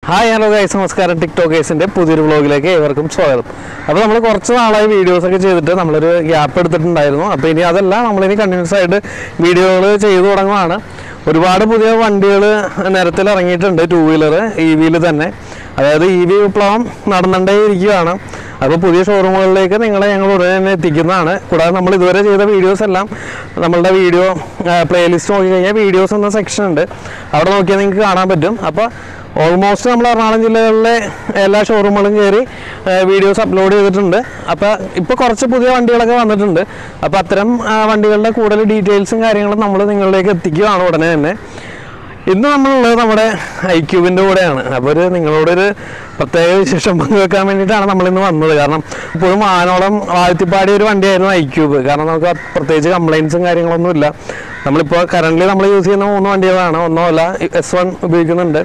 hi hello guys നമസ്കാരം TikTok ഗൈസിൻ്റെ പുതിയൊരു വ്ളോഗിലേക്ക് ഏവർക്കും സ്വാഗതം അപ്പോൾ നമ്മൾ കുറച്ച് നാളായി വീഡിയോസ് ഒക്കെ ചെയ്തിട്ട് നമ്മളൊരു ഗ്യാപ്പ് എടുത്തിട്ടുണ്ടായിരുന്നു അപ്പോൾ ഇനി അതല്ല നമ്മളിനി കണ്ടിന്യൂസ് ആയിട്ട് വീഡിയോകൾ ചെയ്തു തുടങ്ങുകയാണ് ഒരുപാട് പുതിയ വണ്ടികൾ നിരത്തിൽ ഇറങ്ങിയിട്ടുണ്ട് ടൂ വീലർ ഇ വിയിൽ തന്നെ അതായത് ഇ വി വിപ്ലവം നടന്നുകൊണ്ടേ ഇരിക്കുകയാണ് അപ്പോൾ പുതിയ ഷോറൂമുകളിലേക്ക് നിങ്ങളെ ഞങ്ങൾ ഉടനെ തന്നെ എത്തിക്കുന്നതാണ് കൂടാതെ നമ്മൾ ഇതുവരെ ചെയ്ത വീഡിയോസ് എല്ലാം നമ്മളുടെ വീഡിയോ പ്ലേലിസ്റ്റ് നോക്കി കഴിഞ്ഞാൽ വീഡിയോസ് എന്ന സെക്ഷൻ ഉണ്ട് അവിടെ നോക്കിയാൽ നിങ്ങൾക്ക് കാണാൻ പറ്റും അപ്പോൾ ഓൾമോസ്റ്റ് നമ്മൾ എറണാകുളം ജില്ലകളിലെ എല്ലാ ഷോറൂമുകളും കയറി വീഡിയോസ് അപ്ലോഡ് ചെയ്തിട്ടുണ്ട് അപ്പോൾ ഇപ്പോൾ കുറച്ച് പുതിയ വണ്ടികളൊക്കെ വന്നിട്ടുണ്ട് അപ്പോൾ അത്തരം ആ, വണ്ടികളുടെ കൂടുതൽ ഡീറ്റെയിൽസും കാര്യങ്ങളും നമ്മൾ നിങ്ങളിലേക്ക് എത്തിക്കുകയാണ് ഉടനെ തന്നെ ഇന്ന് നമ്മളുള്ളത് നമ്മുടെ ഐക്യൂബിൻ്റെ കൂടെയാണ് അപ്പോൾ ഒരു നിങ്ങളോടൊരു പ്രത്യേക വിശേഷം പങ്കുവെക്കാൻ വേണ്ടിയിട്ടാണ് നമ്മളിന്ന് വന്നത് കാരണം ഇപ്പോഴും ആനോളം വാഴ്ത്തിപ്പാടിയ ഒരു വണ്ടിയായിരുന്നു ഐക്യൂബ് കാരണം നമുക്ക് പ്രത്യേകിച്ച് കംപ്ലൈൻസും കാര്യങ്ങളൊന്നും ഇല്ല നമ്മളിപ്പോൾ കറൻ്റ് നമ്മൾ യൂസ് ചെയ്യുന്ന മൂന്ന് വണ്ടികളാണ് ഒന്നുമല്ല എസ് വൺ ഉപയോഗിക്കുന്നുണ്ട്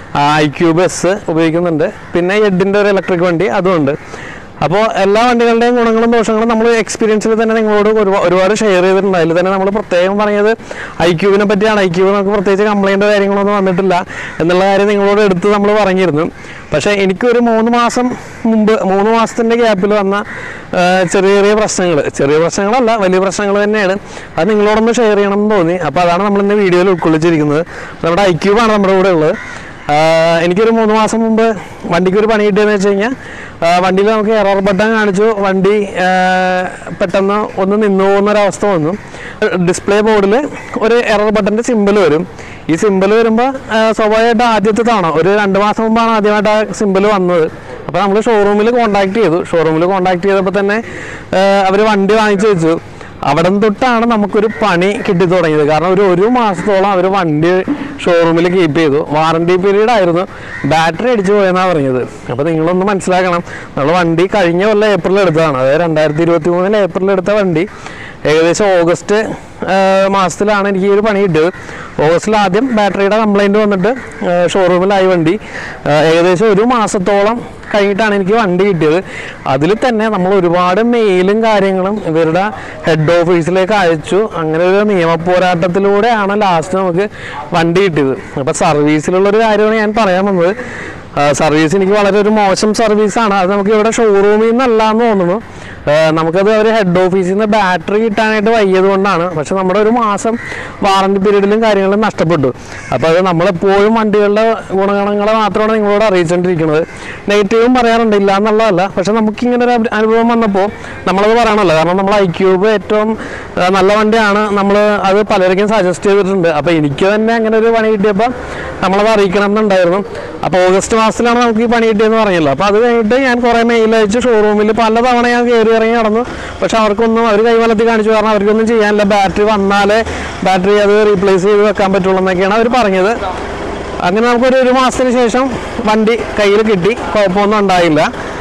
ഐ ക്യൂബ് എസ് ഉപയോഗിക്കുന്നുണ്ട് പിന്നെ എഡിൻ്റെ ഒരു ഇലക്ട്രിക് വണ്ടി അതുമുണ്ട് അപ്പോൾ എല്ലാ വണ്ടികളുടെയും ഗുണങ്ങളും ദോഷങ്ങളും നമ്മൾ എക്സ്പീരിയൻസിൽ തന്നെ നിങ്ങളോട് ഒരുപാ- ഒരുപാട് ഷെയർ ചെയ്തിട്ടുണ്ട് അതിൽ തന്നെ നമ്മൾ പ്രത്യേകം പറഞ്ഞത് ഐ ക്യൂബിനെ പറ്റിയാണ് ഐ ക്യൂബ് നമുക്ക് പ്രത്യേകിച്ച് കംപ്ലൈൻറ്റോ കാര്യങ്ങളൊന്നും വന്നിട്ടില്ല എന്നുള്ള കാര്യം നിങ്ങളോട് എടുത്ത് നമ്മൾ പറഞ്ഞിരുന്നു പക്ഷേ എനിക്കൊരു മൂന്ന് മാസം മുമ്പ് മൂന്ന് മാസത്തിൻ്റെ ഗ്യാപ്പിൽ വന്ന ആ, ചെറിയ ചെറിയ പ്രശ്നങ്ങൾ ചെറിയ പ്രശ്നങ്ങളല്ല വലിയ പ്രശ്നങ്ങൾ തന്നെയാണ് അത് നിങ്ങളോടൊന്ന് ഷെയർ ചെയ്യണം എന്ന് തോന്നി അപ്പോൾ അതാണ് നമ്മൾ ഇന്ന് വീഡിയോയിൽ ഉൾക്കൊള്ളിച്ചിരിക്കുന്നത് നമ്മുടെ ഐ ക്യൂബാണ് നമ്മുടെ കൂടെ ഉള്ളത് ആഹ് എനിക്കൊരു മൂന്ന് മാസം മുമ്പ് വണ്ടിക്ക് ഒരു പണി കിട്ടിയെന്ന് വെച്ച് കഴിഞ്ഞാൽ വണ്ടിയിൽ നമുക്ക് എറർ ബട്ടൺ കാണിച്ചു വണ്ടി ആഹ് പെട്ടെന്ന് ഒന്ന് നിന്നു പോകുന്നൊരവസ്ഥ വന്നു ഡിസ്പ്ലേ ബോർഡിൽ ഒരു എറർ ബട്ടൻ്റെ സിമ്പിൾ വരും ഈ സിമ്പിൾ വരുമ്പോൾ സ്വാഭാവികമായിട്ട് ആദ്യത്തെ തവണ ഒരു രണ്ട് മാസം മുമ്പാണ് ആദ്യമായിട്ട് ആ സിമ്പിൾ വന്നത് അപ്പോൾ നമ്മൾ ഷോറൂമിൽ കോൺടാക്ട് ചെയ്തു ഷോറൂമിൽ കോൺടാക്ട് ചെയ്തപ്പോൾ തന്നെ അവർ വണ്ടി വാങ്ങിച്ചു വെച്ചു അവിടെ തൊട്ടാണ് നമുക്കൊരു പണി കിട്ടി തുടങ്ങിയത് കാരണം ഒരു ഒരു മാസത്തോളം അവർ വണ്ടി ഷോറൂമിൽ കീപ്പ് ചെയ്തു വാറണ്ടി പീരീഡ് ആയിരുന്നു ബാറ്ററി അടിച്ചു പോയെന്നാണ് പറഞ്ഞത് അപ്പോൾ നിങ്ങളൊന്ന് മനസ്സിലാക്കണം നമ്മൾ വണ്ടി കഴിഞ്ഞ കൊല്ലം ഏപ്രിൽ എടുത്തതാണ് അതായത് രണ്ടായിരത്തി ഇരുപത്തി മൂന്നിൽ ഏപ്രിൽ എടുത്ത വണ്ടി ഏകദേശം ഓഗസ്റ്റ് ആ, മാസത്തിലാണ് എനിക്ക് ഈ ഒരു പണി കിട്ടിയത് ഓഗസ്റ്റിൽ ആദ്യം ബാറ്ററിയുടെ കംപ്ലൈൻറ്റ് വന്നിട്ട് ഷോറൂമിലായി വണ്ടി ആ, ഏകദേശം ഒരു മാസത്തോളം കഴിഞ്ഞിട്ടാണ് എനിക്ക് വണ്ടി കിട്ടിയത് അതിൽ തന്നെ നമ്മൾ ഒരുപാട് മെയിലും കാര്യങ്ങളും ഇവരുടെ ഹെഡ് ഓഫീസിലേക്ക് അയച്ചു അങ്ങനെ ഒരു നിയമ പോരാട്ടത്തിലൂടെയാണ് ലാസ്റ്റ് നമുക്ക് വണ്ടി കിട്ടിയത് അപ്പോൾ സർവീസിലുള്ളൊരു കാര്യമാണ് ഞാൻ പറയാൻ വന്നത് ആ, സർവീസ് എനിക്ക് വളരെ ഒരു മോശം സർവീസാണ് അത് നമുക്ക് ഇവിടെ ഷോറൂമിൽ നിന്നല്ല എന്ന് തോന്നുന്നു ആ, നമുക്കത് ഒരു ഹെഡ് ഓഫീസിൽ നിന്ന് ബാറ്ററി കിട്ടാനായിട്ട് വയ്യത് കൊണ്ടാണ് പക്ഷെ നമ്മുടെ ഒരു മാസം വാറണ്ടി പീരീഡിലും കാര്യങ്ങളും നഷ്ടപ്പെട്ടു അപ്പോൾ അത് നമ്മളെപ്പോഴും വണ്ടികളുടെ ഗുണഗണങ്ങളെ മാത്രമാണ് നിങ്ങളോട് അറിയിച്ചുകൊണ്ടിരിക്കുന്നത് നെഗറ്റീവും പറയാറുണ്ട് ഇല്ല എന്നുള്ളതല്ല പക്ഷെ നമുക്കിങ്ങനെ ഒരു അഭി- അനുഭവം വന്നപ്പോൾ നമ്മളത് പറയണമല്ലോ കാരണം നമ്മൾ ഐ ക്യൂബ് ഏറ്റവും ആ, നല്ല വണ്ടിയാണ് നമ്മൾ അത് പലർക്കും സജസ്റ്റ് ചെയ്തിട്ടുണ്ട് അപ്പോൾ എനിക്ക് തന്നെ അങ്ങനെ ഒരു പണി കിട്ടിയപ്പോൾ നമ്മളത് അറിയിക്കണം എന്നുണ്ടായിരുന്നു അപ്പോൾ ഓഗസ്റ്റ് മാസത്തിലാണ് നമുക്ക് ഈ പണി കിട്ടിയെന്ന് പറഞ്ഞല്ലോ അപ്പോൾ അത് കഴിഞ്ഞിട്ട് ഞാൻ കുറേ മെയിൽ അയച്ച് ഷോറൂമിൽ പല തവണ ഞാൻ കയറി ഇറങ്ങി നടന്നു പക്ഷെ അവർക്കൊന്നും അവർ കൈവലത്തിൽ കാണിച്ചു കാരണം അവർക്കൊന്നും ചെയ്യാനില്ല ബാറ്ററി വന്നാലേ ബാറ്ററി അത് റീപ്ലേസ് ചെയ്ത് വെക്കാൻ പറ്റുള്ളൂ എന്നൊക്കെയാണ് അവർ പറഞ്ഞത് അങ്ങനെ നമുക്കൊരു ഒരു മാസത്തിന് ശേഷം വണ്ടി കയ്യിൽ കിട്ടി കുഴപ്പമൊന്നും ഉണ്ടായില്ല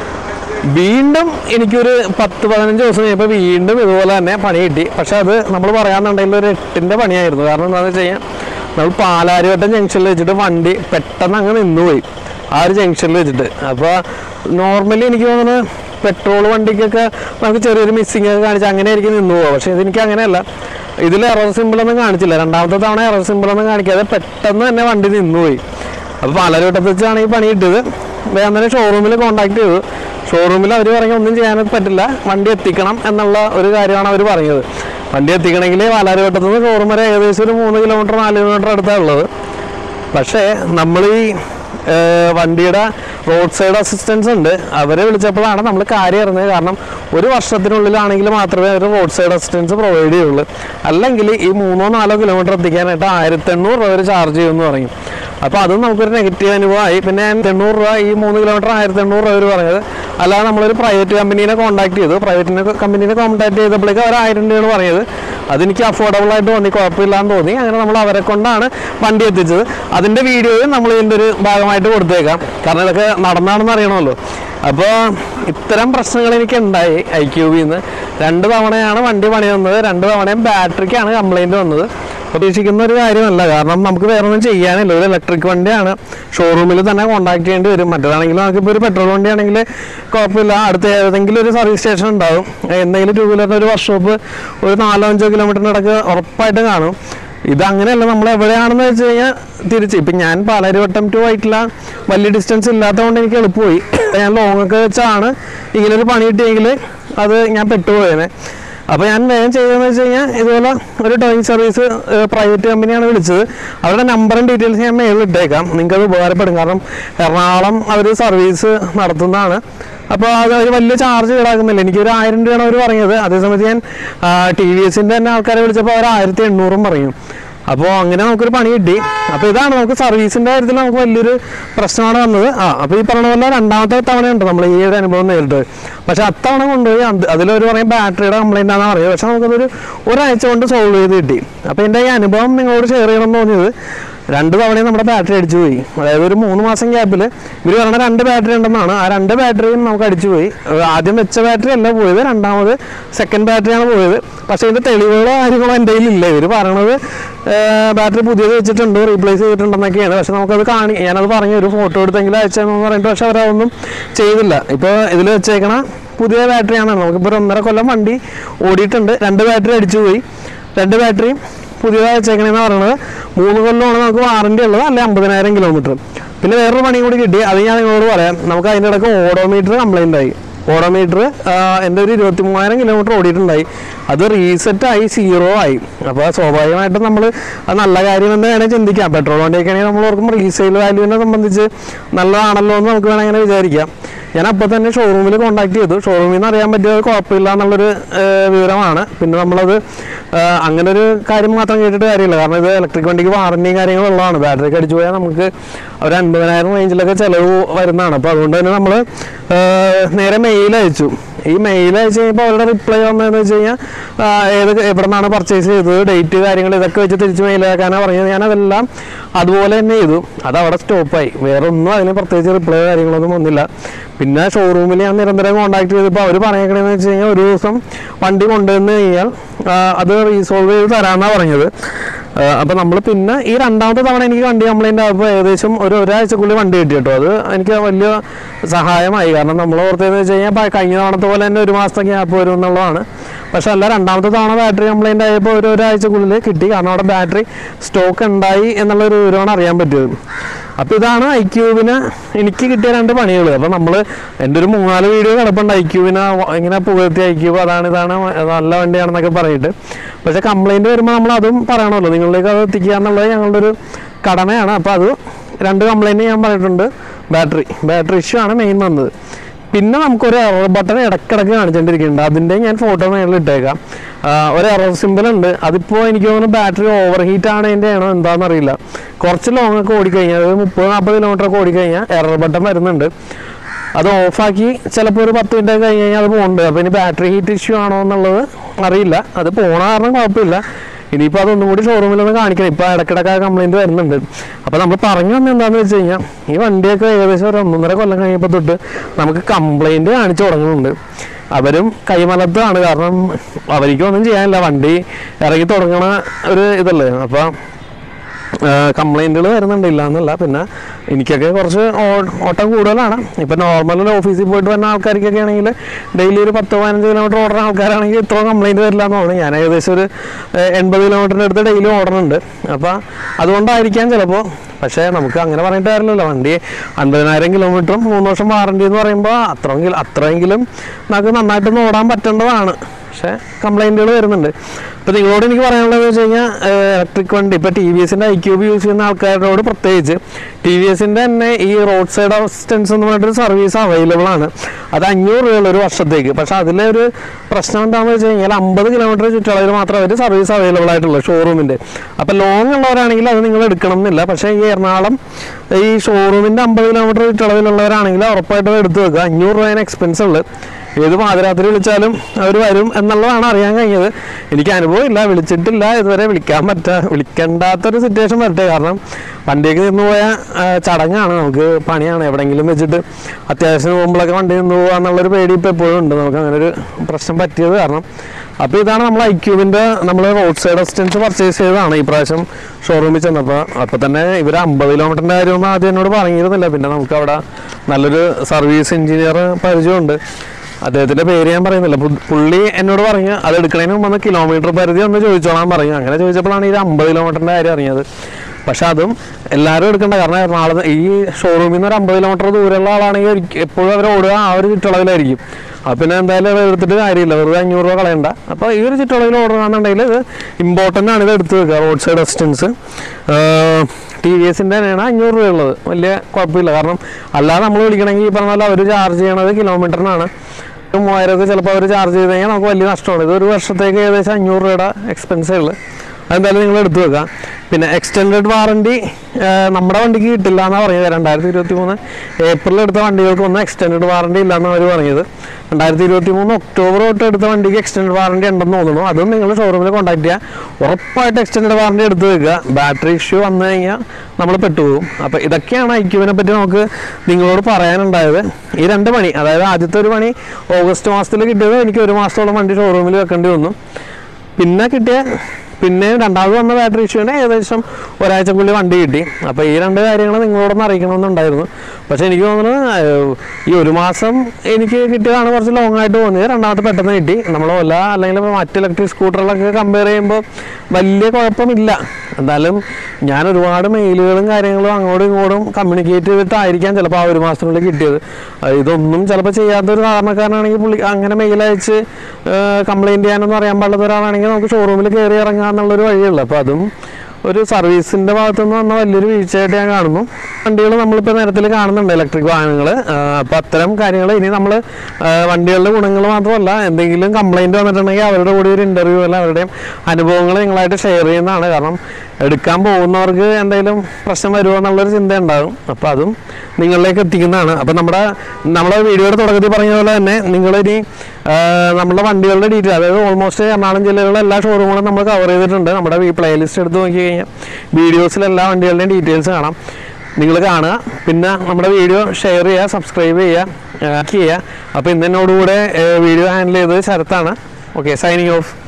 വീണ്ടും എനിക്കൊരു പത്ത് പതിനഞ്ച് ദിവസം കഴിയുമ്പോൾ വീണ്ടും ഇതുപോലെ തന്നെ പണി കിട്ടി പക്ഷെ അത് നമ്മൾ പറയാന്നുണ്ടെങ്കിൽ ഒരു എട്ടിൻ്റെ പണിയായിരുന്നു കാരണം എന്താണെന്ന് വെച്ച് കഴിഞ്ഞാൽ നമ്മൾ പാലാരിവട്ടം ജംഗ്ഷനിൽ വെച്ചിട്ട് വണ്ടി പെട്ടെന്ന് അങ്ങ് നിന്നുപോയി ആ ഒരു ജംഗ്ഷനിൽ വെച്ചിട്ട് അപ്പോൾ നോർമലി എനിക്ക് തോന്നുന്നത് പെട്രോൾ വണ്ടിക്കൊക്കെ നമുക്ക് ചെറിയൊരു മിസ്സിങ് ഒക്കെ കാണിച്ച് അങ്ങനെ ആയിരിക്കും നിന്ന് പോവുക പക്ഷേ ഇതെനിക്ക് അങ്ങനെയല്ല ഇതിൽ എറർ സിമ്പിളൊന്നും കാണിച്ചില്ല രണ്ടാമത്തെ തവണ എറർ സിമ്പിളൊന്നും കാണിക്കാതെ പെട്ടെന്ന് തന്നെ വണ്ടി നിന്നുപോയി അപ്പോൾ പാലാരിവട്ടത്ത് വെച്ചാണ് ഈ പണി കിട്ടിയത് വേഗം തന്നെ ഷോറൂമിൽ കോൺടാക്ട് ചെയ്തു ഷോറൂമിൽ അവർ പറഞ്ഞ ഒന്നും ചെയ്യാനൊക്കെ പറ്റില്ല വണ്ടി എത്തിക്കണം എന്നുള്ള ഒരു കാര്യമാണ് അവർ പറഞ്ഞത് വണ്ടി എത്തിക്കണമെങ്കിൽ പാലാരിവട്ടത്ത് നിന്ന് ഷോറൂം വരെ ഏകദേശം ഒരു മൂന്ന് കിലോമീറ്റർ നാല് കിലോമീറ്റർ അടുത്താണ് ഉള്ളത് പക്ഷേ നമ്മൾ ഈ ഏർ, വണ്ടിയുടെ റോഡ് സൈഡ് അസിസ്റ്റൻസ് ഉണ്ട് അവരെ വിളിച്ചപ്പോഴാണ് നമ്മൾ കാര്യം അറിഞ്ഞത് കാരണം ഒരു വർഷത്തിനുള്ളിലാണെങ്കിൽ മാത്രമേ അവർ റോഡ് സൈഡ് അസിസ്റ്റൻസ് പ്രൊവൈഡ് ചെയ്യുള്ളൂ അല്ലെങ്കിൽ ഈ മൂന്നോ നാലോ കിലോമീറ്റർ എത്തിക്കാനായിട്ട് ആയിരത്തി എണ്ണൂറ് രൂപ അവർ ചാർജ് ചെയ്യുമെന്ന് പറയും അപ്പോൾ അതും നമുക്കൊരു നെഗറ്റീവ് അനുഭവമായി പിന്നെ ഞാൻ എണ്ണൂറ് രൂപ ഈ മൂന്ന് കിലോമീറ്റർ ആയിരത്തി എണ്ണൂറ് രൂപ അവർ പറഞ്ഞത് അല്ലാതെ നമ്മളൊരു പ്രൈവറ്റ് കമ്പനീനെ കോൺടാക്ട് ചെയ്തു പ്രൈവറ്റിനെ കമ്പനീനെ കോൺടാക്ട് ചെയ്തപ്പോഴേക്കും അവർ ആയിരം രൂപയാണ് പറഞ്ഞത് അതെനിക്ക് അഫോർഡബിൾ ആയിട്ട് തോന്നി കുഴപ്പമില്ലാന്ന് തോന്നി അങ്ങനെ നമ്മൾ അവരെ കൊണ്ടാണ് വണ്ടി എത്തിച്ചത് അതിൻ്റെ വീഡിയോയും നമ്മൾ ഇതിൻ്റെ ഒരു ഭാഗമായിട്ട് കൊടുത്തേക്കാം കാരണം ഇതൊക്കെ നടന്നാണെന്ന് അറിയണമല്ലോ അപ്പോൾ ഇത്തരം പ്രശ്നങ്ങൾ എനിക്ക് ഉണ്ടായി ഐ ക്യൂബിൽ നിന്ന് രണ്ട് തവണയാണ് വണ്ടി പണി വന്നത് രണ്ട് തവണയും ബാറ്ററിക്കാണ് കംപ്ലൈൻറ്റ് വന്നത് പ്രതീക്ഷിക്കുന്ന ഒരു കാര്യമല്ല കാരണം നമുക്ക് വേറെ ഒന്നും ചെയ്യാനില്ല ഒരു ഇലക്ട്രിക് വണ്ടിയാണ് ഷോറൂമിൽ തന്നെ കോൺടാക്ട് ചെയ്യേണ്ടി വരും മറ്റേതാണെങ്കിൽ നമുക്കിപ്പോൾ ഒരു പെട്രോൾ വണ്ടിയാണെങ്കിൽ കുഴപ്പമില്ല അടുത്ത ഏതെങ്കിലും ഒരു സർവീസ് സ്റ്റേഷൻ ഉണ്ടാവും എന്തെങ്കിലും ടൂ വീലറിൻ്റെ ഒരു വർക്ക്ഷോപ്പ് ഒരു നാലോ അഞ്ചോ കിലോമീറ്ററിന് ഇടയ്ക്ക് ഉറപ്പായിട്ടും കാണും ഇത് അങ്ങനെയല്ല നമ്മൾ എവിടെയാണെന്ന് വെച്ച് കഴിഞ്ഞാൽ തിരിച്ച് ഇപ്പം ഞാൻ പാലാരിവട്ടം ടു വൈറ്റില വലിയ ഡിസ്റ്റൻസ് ഇല്ലാത്തതുകൊണ്ട് എനിക്ക് എളുപ്പമായി ഞാൻ ലോങ് ഒക്കെ വെച്ചാണ് ഇങ്ങനൊരു പണി കിട്ടിയെങ്കിൽ അത് ഞാൻ പെട്ടുപോയേനെ അപ്പോൾ ഞാൻ വേഗം ചെയ്തതെന്ന് വെച്ച് കഴിഞ്ഞാൽ ഇതുപോലെ ഒരു ടോയിങ് സർവീസ് പ്രൈവറ്റ് കമ്പനിയാണ് വിളിച്ചത് അവരുടെ നമ്പറും ഡീറ്റെയിൽസ് ഞാൻ മെയിലിൽ ഇട്ടേക്കാം നിങ്ങൾക്ക് അത് ഉപകാരപ്പെടും കാരണം എറണാകുളം അവർ സർവീസ് നടത്തുന്നതാണ് അപ്പോൾ അത് ഒരു വലിയ ചാർജ് ഈടാക്കുന്നില്ല എനിക്കൊരു ആയിരം രൂപയാണ് അവർ പറഞ്ഞത് അതേസമയത്ത് ഞാൻ ടി വി എസിൻ്റെ തന്നെ ആൾക്കാരെ വിളിച്ചപ്പോൾ അവർ ആയിരത്തി എണ്ണൂറും പറയും അപ്പോൾ അങ്ങനെ നമുക്കൊരു പണി കിട്ടി അപ്പോൾ ഇതാണ് നമുക്ക് സർവീസിൻ്റെ കാര്യത്തിൽ നമുക്ക് വലിയൊരു പ്രശ്നമാണ് വന്നത് ആ അപ്പോൾ ഈ പറഞ്ഞ പോലെ രണ്ടാമത്തെ തവണയുണ്ട് നമ്മൾ ഈ ഒരു അനുഭവം നേരിട്ട് പക്ഷേ അത്തവണ കൊണ്ടുപോയി അത് അതിലൊരു പറയും ബാറ്ററിയുടെ കംപ്ലൈൻ്റ് ആണെന്ന് പറയുന്നത് പക്ഷേ നമുക്കതൊരു ഒരാഴ്ച കൊണ്ട് സോൾവ് ചെയ്ത് കിട്ടി അപ്പോൾ എൻ്റെ ഈ അനുഭവം നിങ്ങളോട് ഷെയർ ചെയ്യണം എന്ന് തോന്നിയത് രണ്ട് തവണയും നമ്മുടെ ബാറ്ററി അടിച്ചു പോയി അതായത് ഒരു മൂന്ന് മാസം ഗ്യാപ്പിൽ ഇവർ പറഞ്ഞ രണ്ട് ബാറ്ററി ഉണ്ടെന്നാണ് ആ രണ്ട് ബാറ്ററിയും നമുക്ക് അടിച്ചു പോയി അത് ആദ്യം വെച്ച ബാറ്ററി അല്ല പോയത് രണ്ടാമത് സെക്കൻഡ് ബാറ്ററിയാണ് പോയത് പക്ഷേ ഇതിൻ്റെ തെളിവുകളോ കാര്യങ്ങളോ എൻ്റെ കയ്യിലില്ല ഇവർ പറയണത് ബാറ്ററി പുതിയത് വെച്ചിട്ടുണ്ട് റീപ്ലേസ് ചെയ്തിട്ടുണ്ടെന്നൊക്കെയാണ് പക്ഷെ നമുക്കത് കാണി ഞാനത് പറഞ്ഞു ഒരു ഫോട്ടോ എടുത്തെങ്കിലും അയച്ചതെന്ന് പറഞ്ഞിട്ട് പക്ഷെ അവരതൊന്നും ചെയ്തില്ല ഇപ്പോൾ ഇതിൽ വെച്ചേക്കണ പുതിയ ബാറ്ററിയാണ് നമുക്കിപ്പോൾ ഒരു ഒന്നര കൊല്ലം വണ്ടി ഓടിയിട്ടുണ്ട് രണ്ട് ബാറ്ററി അടിച്ചു പോയി രണ്ട് ബാറ്ററിയും പുതിയതായി വെച്ചേക്കണേന്ന് പറയുന്നത് മൂന്ന് കൊല്ലമാണ് നമുക്ക് വാറണ്ടി ഉള്ളത് അല്ലെ അമ്പതിനായിരം കിലോമീറ്റർ പിന്നെ വേറൊരു പണിയും കൂടി കിട്ടി അത് ഞാൻ നിങ്ങളോട് പറയാം നമുക്ക് അതിൻ്റെ ഇടയ്ക്ക് ഓഡോമീറ്റർ കംപ്ലൈൻ്റ് ആയി ഓഡോമീറ്റർ എൻ്റെ ഒരു ഇരുപത്തി മൂവായിരം കിലോമീറ്റർ ഓടിയിട്ടുണ്ടായി അത് റീസെറ്റ് ആയി സീറോ ആയി അപ്പോൾ സ്വാഭാവികമായിട്ടും നമ്മൾ അത് നല്ല കാര്യം എന്ന് വേണമെങ്കിൽ ചിന്തിക്കാം പെട്രോൾ വണ്ടിയൊക്കെ ആണെങ്കിൽ നമ്മൾ ഓർക്കും റീസെയിൽ വാല്യൂവിനെ സംബന്ധിച്ച് നല്ലതാണല്ലോ എന്ന് നമുക്ക് വേണമെങ്കിൽ അങ്ങനെ വിചാരിക്കാം ഞാൻ അപ്പോൾ തന്നെ ഷോറൂമിൽ കോൺടാക്ട് ചെയ്തു ഷോറൂമിൽ നിന്ന് അറിയാൻ പറ്റിയത് കുഴപ്പമില്ല എന്നുള്ളൊരു ഏഹ്, വിവരമാണ് പിന്നെ നമ്മളത് ഏഹ്, അങ്ങനെ ഒരു കാര്യം മാത്രം കേട്ടിട്ട് കാര്യമില്ല കാരണം ഇത് ഇലക്ട്രിക് വണ്ടിക്ക് വാറണ്ടിയും കാര്യങ്ങളും ഉള്ളതാണ് ബാറ്ററിക്ക് അടിച്ചു പോയാൽ നമുക്ക് ഒരു അൻപതിനായിരം റേഞ്ചിലൊക്കെ ചിലവ് വരുന്നതാണ് അപ്പോൾ അതുകൊണ്ട് തന്നെ നമ്മൾ നേരെ മെയിൽ അയച്ചു ഈ മെയിൽ അയച്ചു കഴിഞ്ഞപ്പോൾ അവരുടെ റിപ്ലൈ വന്നതെന്ന് വെച്ച് കഴിഞ്ഞാൽ ആ, ഏത് എവിടെ നിന്നാണ് പർച്ചേസ് ചെയ്തത് ഡേറ്റ് കാര്യങ്ങൾ ഇതൊക്കെ വെച്ച് തിരിച്ച് മെയിലാക്കാനാണ് പറഞ്ഞത് ഞാനതെല്ലാം അതുപോലെ തന്നെ ചെയ്തു അത് അവിടെ സ്റ്റോപ്പായി വേറെ ഒന്നും അതിന് പ്രത്യേകിച്ച് റിപ്ലൈ കാര്യങ്ങളൊന്നും വന്നില്ല പിന്നെ ഷോറൂമിൽ ഞാൻ നിരന്തരം കോൺടാക്ട് ചെയ്തപ്പോൾ അവർ പറഞ്ഞേക്കണേന്ന് വെച്ച് കഴിഞ്ഞാൽ ഒരു ദിവസം വണ്ടി കൊണ്ടുവന്ന് കഴിഞ്ഞാൽ ആ, അത് റീസോൾവ് ചെയ്ത് തരാമെന്നാണ് പറഞ്ഞത് അപ്പോൾ നമ്മൾ പിന്നെ ഈ രണ്ടാമത്തെ തവണ എനിക്ക് വണ്ടി കംപ്ലൈൻ്റ് ആയപ്പോൾ ഏകദേശം ഒരു ഒരാഴ്ചക്കുള്ളിൽ വണ്ടി കിട്ടി കേട്ടോ അത് എനിക്ക് വലിയ സഹായമായി കാരണം നമ്മൾ ഓർത്തതെന്ന് വെച്ച് കഴിഞ്ഞാൽ പ- കഴിഞ്ഞ തവണത്തെ പോലെ തന്നെ ഒരു മാസത്തെ ഗ്യാപ്പ് വരും എന്നുള്ളതാണ് പക്ഷെ അല്ല രണ്ടാമത്തെ തവണ ബാറ്ററി കംപ്ലൈൻ്റ് ആയപ്പോൾ ഒരു ഒരാഴ്ചക്കുള്ളിൽ കിട്ടി കാരണം അവിടെ ബാറ്ററി സ്റ്റോക്ക് ഉണ്ടായി എന്നുള്ളൊരു വിവരമാണ് അറിയാൻ പറ്റിയത് അപ്പോൾ ഇതാണ് ഐ ക്യൂബിന് എനിക്ക് കിട്ടിയ രണ്ട് പണികൾ അപ്പോൾ നമ്മൾ എൻ്റെ ഒരു മൂന്നാല് വീഡിയോ കിടപ്പുണ്ട് ഐ ക്യൂബിനെ ഇങ്ങനെ പുകഴ്ത്തി ഐ ക്യൂബ് അതാണ് ഇതാണ് നല്ല വണ്ടിയാണെന്നൊക്കെ പറഞ്ഞിട്ട് പക്ഷെ കംപ്ലൈൻറ്റ് വരുമ്പോൾ നമ്മൾ അതും പറയണമല്ലോ നിങ്ങളിലേക്ക് അത് എത്തിക്കുക എന്നുള്ളത് ഞങ്ങളുടെ ഒരു കടമയാണ് അപ്പോൾ അത് രണ്ട് കംപ്ലൈൻറ്റ് ഞാൻ പറഞ്ഞിട്ടുണ്ട് ബാറ്ററി ബാറ്ററി ഇഷ്യൂ ആണ് മെയിൻ വന്നത് പിന്നെ നമുക്കൊരു എറർ ബട്ടൺ ഇടക്കിടക്ക് കാണിച്ചുകൊണ്ടിരിക്കുന്നുണ്ട് അതിൻ്റെ ഞാൻ ഫോട്ടോ മേളിൽ ഇട്ടേക്കാം ആ, ഒരു എറർ സിമ്പിൾ ഉണ്ട് അതിപ്പോൾ എനിക്ക് തോന്നുന്നു ബാറ്ററി ഓവർ ഹീറ്റ് ആണ് അതിൻ്റെ ആണോ എന്താണെന്ന് അറിയില്ല കുറച്ച് ലോങ് ഒക്കെ ഓടിക്കഴിഞ്ഞാൽ ഒരു മുപ്പത് നാൽപ്പത് കിലോമീറ്റർ ഒക്കെ ഓടിക്കഴിഞ്ഞാൽ എറർ ബട്ടൺ വരുന്നുണ്ട് അത് ഓഫാക്കി ചിലപ്പോൾ ഒരു പത്ത് മിനിറ്റ് കഴിഞ്ഞ് കഴിഞ്ഞാൽ അത് പോകുന്നുണ്ട് അപ്പോൾ ഇനി ബാറ്ററി ഹീറ്റ് ഇഷ്യൂ ആണോ എന്നുള്ളത് അറിയില്ല അത് പോണ കാരണം കുഴപ്പമില്ല ഇനിയിപ്പോൾ അതൊന്നും കൂടി ഷോറൂമിലൊന്ന് കാണിക്കണം ഇപ്പോൾ ഇടയ്ക്കിടയ്ക്ക് കംപ്ലൈൻറ്റ് വരുന്നുണ്ട് അപ്പോൾ നമ്മൾ പറഞ്ഞു വന്നത് എന്താണെന്ന് വെച്ച് കഴിഞ്ഞാൽ ഈ വണ്ടിയൊക്കെ ഏകദേശം ഒരു ഒന്നൊന്നര കൊല്ലം കഴിയുമ്പോൾ തൊട്ട് നമുക്ക് കംപ്ലൈൻറ്റ് കാണിച്ചു തുടങ്ങുന്നുണ്ട് അവരും കൈമലത്താണ് കാരണം അവർക്ക് ഒന്നും ചെയ്യാനില്ല വണ്ടി ഇറങ്ങി തുടങ്ങണ ഒരു ഇതല്ലേ അപ്പോൾ കംപ്ലൈൻറ്റുകൾ വരുന്നുണ്ട് ഇല്ല എന്നല്ല പിന്നെ എനിക്കൊക്കെ കുറച്ച് ഓ- ഓട്ടം കൂടുതലാണ് ഇപ്പം നോർമൽ ഓഫീസിൽ പോയിട്ട് വരുന്ന ആൾക്കാർക്കൊക്കെ ആണെങ്കിൽ ഡെയിലി ഒരു പത്തോ പതിനഞ്ച് കിലോമീറ്റർ ഓടുന്ന ആൾക്കാരാണെങ്കിൽ ഇത്ര കംപ്ലൈൻറ്റ് വരില്ല എന്ന് തോന്നുന്നു ഞാൻ ഏകദേശം ഒരു ഏഹ്, എൺപത് കിലോമീറ്ററിൻ്റെ അടുത്ത് ഡെയിലി ഓടുന്നുണ്ട് അപ്പോൾ അതുകൊണ്ടായിരിക്കാം ചിലപ്പോൾ പക്ഷേ നമുക്ക് അങ്ങനെ പറഞ്ഞിട്ട് കാര്യമില്ലല്ലോ വണ്ടി അൻപതിനായിരം കിലോമീറ്ററും മൂന്ന് വർഷം വാറണ്ടി എന്ന് പറയുമ്പോൾ അത്രയെങ്കിലും അത്രയെങ്കിലും നമുക്ക് നന്നായിട്ടൊന്ന് ഓടാൻ പറ്റേണ്ടതാണ് പക്ഷേ കംപ്ലൈൻറ്റുകൾ വരുന്നുണ്ട് ഇപ്പോൾ നിങ്ങളോട് എനിക്ക് പറയാനുള്ളത് വെച്ച് കഴിഞ്ഞാൽ ഇലക്ട്രിക് വണ്ടി ഇപ്പോൾ ടി വി എസിൻ്റെ ഐ ക്യൂബ് യൂസ് ചെയ്യുന്ന ആൾക്കാരോട് പ്രത്യേകിച്ച് ടി വി എസിൻ്റെ തന്നെ ഈ റോഡ് സൈഡ് അസിസ്റ്റൻസ് എന്ന് പറഞ്ഞിട്ടൊരു സർവീസ് അവൈലബിൾ ആണ് അത് അഞ്ഞൂറ് രൂപയുള്ള ഒരു വർഷത്തേക്ക് പക്ഷേ അതിലെ ഒരു പ്രശ്നം എന്താണെന്ന് വെച്ച് കഴിഞ്ഞാൽ അമ്പത് കിലോമീറ്റർ ചുറ്റളവിൽ മാത്രമേ അവർ സർവീസ് അവൈലബിൾ ആയിട്ടുള്ളൂ ഷോറൂമിൻ്റെ അപ്പോൾ ലോങ് ഉള്ളവരാണെങ്കിൽ അത് നിങ്ങൾ എടുക്കണം എന്നില്ല പക്ഷേ ഈ എറണാകുളം ഈ ഷോറൂമിൻ്റെ അമ്പത് കിലോമീറ്റർ ചുറ്റളവിലുള്ളവരാണെങ്കിൽ ഉറപ്പായിട്ടും അത് എടുത്ത് വെക്കുക അഞ്ഞൂറ് രൂപയാണ് എക്സ്പെൻസ് ഉള്ളത് ഏത് പാതിരാത്രി വിളിച്ചാലും അവർ വരും എന്നുള്ളതാണ് അറിയാൻ കഴിഞ്ഞത് എനിക്ക് അനുഭവം ഇല്ല വിളിച്ചിട്ടില്ല ഇതുവരെ വിളിക്കാൻ പറ്റാ വിളിക്കേണ്ടാത്തൊരു സിറ്റുവേഷൻ വരട്ടെ കാരണം വണ്ടിയൊക്കെ നിന്ന് പോയ ആ, ചടങ്ങാണ് നമുക്ക് പണിയാണ് എവിടെയെങ്കിലും വെച്ചിട്ട് അത്യാവശ്യം പോകുമ്പോഴൊക്കെ വണ്ടി നിന്ന് പോകുക എന്നുള്ളൊരു പേടി ഇപ്പോൾ എപ്പോഴും ഉണ്ട് നമുക്ക് അങ്ങനെ ഒരു പ്രശ്നം പറ്റിയത് കാരണം അപ്പോൾ ഇതാണ് നമ്മൾ ഐ ക്യൂബിൻ്റെ നമ്മൾ റോഡ് സൈഡ് അസിസ്റ്റൻസ് പർച്ചേസ് ചെയ്തതാണ് ഈ പ്രാവശ്യം ഷോറൂമിൽ ചെന്നപ്പോൾ അപ്പോൾ തന്നെ ഇവർ അമ്പത് കിലോമീറ്ററിൻ്റെ കാര്യമൊന്നും ആദ്യം എന്നോട് പറഞ്ഞിരുന്നില്ല പിന്നെ നമുക്ക് അവിടെ നല്ലൊരു സർവീസ് എഞ്ചിനീയർ പരിചയമുണ്ട് അദ്ദേഹത്തിന്റെ പേര് ഞാൻ പറയുന്നില്ല പു- പുള്ളി എന്നോട് പറഞ്ഞു അത് എടുക്കണതിന് മുമ്പ് ഒന്ന് കിലോമീറ്റർ പരിധി ഒന്ന് ചോദിച്ചോളാൻ പറഞ്ഞു അങ്ങനെ ചോദിച്ചപ്പോഴാണ് ഇത് അമ്പത് കിലോമീറ്ററിന്റെ കാര്യം അറിഞ്ഞത് പക്ഷെ അതും എല്ലാവരും എടുക്കണ്ട കാരണം എറണാകുളത്ത് ഈ ഷോറൂമിൽ നിന്ന് ഒരു അമ്പത് കിലോമീറ്റർ ദൂരമുള്ള ആളാണെങ്കിൽ ഒരിക്ക- എപ്പോഴും അവർ ഓടുക ആ ഒരു ചുറ്റളവിലായിരിക്കും അപ്പം പിന്നെ എന്തായാലും അത് എടുത്തിട്ട് കാര്യമില്ല വെറുതെ അഞ്ഞൂറ് രൂപ കളയണ്ട അപ്പോൾ ഈ ഒരു ചുറ്റളവിൽ ഓടുകയാണെന്നുണ്ടെങ്കിൽ ഇത് ഇമ്പോർട്ടൻ്റ് ആണ് ഇത് എടുത്ത് വെക്കുക road side assistance T V എസിൻ്റെ തന്നെയാണ് അഞ്ഞൂറ് രൂപ ഉള്ളത് വലിയ കുഴപ്പമില്ല കാരണം അല്ലാതെ നമ്മൾ വിളിക്കണമെങ്കിൽ ഈ പറഞ്ഞ പോലെ അവർ ചാർജ് ചെയ്യണത് കിലോമീറ്ററിനാണ് മൂവായിരമൊക്കെ ചിലപ്പോൾ അവർ ചാർജ് ചെയ്ത് കഴിഞ്ഞാൽ നമുക്ക് വലിയ നഷ്ടമാണ് ഇത് ഒരു വർഷത്തേക്ക് ഏകദേശം അഞ്ഞൂറ് രൂപയുടെ എക്സ്പെൻസേ ഉള്ളു അതെന്തായാലും നിങ്ങൾ എടുത്തു വെക്കാം പിന്നെ എക്സ്റ്റെൻഡഡ് വാറണ്ടി നമ്മുടെ വണ്ടിക്ക് കിട്ടില്ല എന്നാണ് പറഞ്ഞത് രണ്ടായിരത്തി ഇരുപത്തി മൂന്ന് ഏപ്രിൽ എടുത്ത വണ്ടികൾക്ക് ഒന്നും എക്സ്റ്റെൻഡഡ് വാറണ്ടി ഇല്ലെന്നാണ് അവർ പറഞ്ഞത് രണ്ടായിരത്തി ഇരുപത്തി മൂന്ന് ഒക്ടോബർ തൊട്ട് എടുത്ത വണ്ടിക്ക് എക്സ്റ്റെൻഡഡ് വാറണ്ടി ഉണ്ടെന്ന് തോന്നുന്നു അതും നിങ്ങൾ ഷോറൂമിൽ കോൺടാക്ട് ചെയ്യുക ഉറപ്പായിട്ട് എക്സ്റ്റെൻഡഡ് വാറണ്ടി എടുത്ത് വെക്കുക ബാറ്ററി ഇഷ്യൂ വന്നു കഴിഞ്ഞാൽ നമ്മൾ പെട്ടുപോകും അപ്പോൾ ഇതൊക്കെയാണ് ഐക്യുവിനെ പറ്റി നമുക്ക് നിങ്ങളോട് പറയാനുണ്ടായത് ഈ രണ്ട് പണി അതായത് ആദ്യത്തെ ഒരു പണി ഓഗസ്റ്റ് മാസത്തിൽ കിട്ടിയത് എനിക്ക് ഒരു മാസത്തോളം വണ്ടി ഷോറൂമിൽ വെക്കേണ്ടി വന്നു പിന്നെ കിട്ടിയ പിന്നെ രണ്ടാമത് വന്ന ബാറ്ററി ഇഷ്യൂവിന് ഏകദേശം ഒരാഴ്ചക്കുള്ളിൽ വണ്ടി കിട്ടി അപ്പോൾ ഈ രണ്ട് കാര്യങ്ങൾ നിങ്ങളോടൊന്ന് അറിയിക്കണമെന്നുണ്ടായിരുന്നു പക്ഷേ എനിക്ക് തോന്നുന്നു ഏഹ്, ഈ ഒരു മാസം എനിക്ക് കിട്ടിയതാണ് കുറച്ച് ലോങ് ആയിട്ട് തോന്നിയത് രണ്ടാമത്തെ പെട്ടെന്ന് കിട്ടി നമ്മൾ ഒല അല്ലെങ്കിൽ ഇപ്പൊ മറ്റ് ഇലക്ട്രിക് സ്കൂട്ടറുകളൊക്കെ കമ്പയർ ചെയ്യുമ്പോൾ വലിയ കുഴപ്പമില്ല എന്തായാലും ഞാൻ ഒരുപാട് മെയിലുകളും കാര്യങ്ങളും അങ്ങോട്ടും ഇങ്ങോട്ടും കമ്മ്യൂണിക്കേറ്റ് ചെയ്തിട്ടായിരിക്കാം ചിലപ്പോൾ ആ ഒരു മാസത്തിനുള്ളിൽ കിട്ടിയത് അത് ഇതൊന്നും ചിലപ്പോൾ ചെയ്യാത്തൊരു സാധാരണക്കാരനാണെങ്കിൽ പുള്ളി അങ്ങനെ മെയിൽ അയച്ച് കംപ്ലൈൻറ്റ് ചെയ്യാനൊന്നും അറിയാൻ പാടില്ലാത്ത ഒരാളാണെങ്കിൽ നമുക്ക് ഷോറൂമിൽ കയറി ഇറങ്ങാം എന്നുള്ളൊരു വഴിയുള്ളൂ അപ്പോൾ അതും ഒരു സർവീസിൻ്റെ ഭാഗത്തുനിന്ന് വന്ന വലിയൊരു വീഴ്ചയായിട്ട് ഞാൻ കാണുന്നു വണ്ടികൾ നമ്മളിപ്പോൾ നേരത്തിൽ കാണുന്നുണ്ട് ഇലക്ട്രിക് വാഹനങ്ങൾ അപ്പോൾ അത്തരം കാര്യങ്ങൾ ഇനി നമ്മൾ വണ്ടികളുടെ ഗുണങ്ങൾ മാത്രമല്ല എന്തെങ്കിലും കംപ്ലൈൻറ്റ് വന്നിട്ടുണ്ടെങ്കിൽ അവരുടെ കൂടി ഒരു ഇൻ്റർവ്യൂ അല്ല അവരുടെയും അനുഭവങ്ങൾ നിങ്ങളായിട്ട് ഷെയർ ചെയ്യുന്നതാണ് കാരണം എടുക്കാൻ പോകുന്നവർക്ക് എന്തെങ്കിലും പ്രശ്നം വരുമോ എന്നുള്ളൊരു ചിന്ത ഉണ്ടാകും അപ്പോൾ അതും നിങ്ങളിലേക്ക് എത്തിക്കുന്നതാണ് അപ്പോൾ നമ്മുടെ നമ്മുടെ വീഡിയോയുടെ തുടക്കത്തിൽ പറഞ്ഞ പോലെ തന്നെ നിങ്ങളിനി ആ, നമ്മുടെ വണ്ടികളുടെ ഡീറ്റെയിൽ അതായത് ഓൾമോസ്റ്റ് എറണാകുളം ജില്ലയിലുള്ള എല്ലാ ഷോറൂമുകളും നമ്മൾ കവർ ചെയ്തിട്ടുണ്ട് നമ്മുടെ ഈ പ്ലേലിസ്റ്റ് എടുത്ത് നോക്കി കഴിഞ്ഞാൽ വീഡിയോസിൽ എല്ലാ വണ്ടികളുടെയും ഡീറ്റെയിൽസ് കാണാം നിങ്ങൾ കാണുക പിന്നെ നമ്മുടെ വീഡിയോ ഷെയർ ചെയ്യുക സബ്സ്ക്രൈബ് ചെയ്യുക ലൈക്ക് ചെയ്യുക അപ്പോൾ ഇന്നോടുകൂടെ വീഡിയോ ഹാൻഡിൽ ചെയ്തത് ശരത്താണ് ഓക്കെ സൈനിങ് ഓഫ്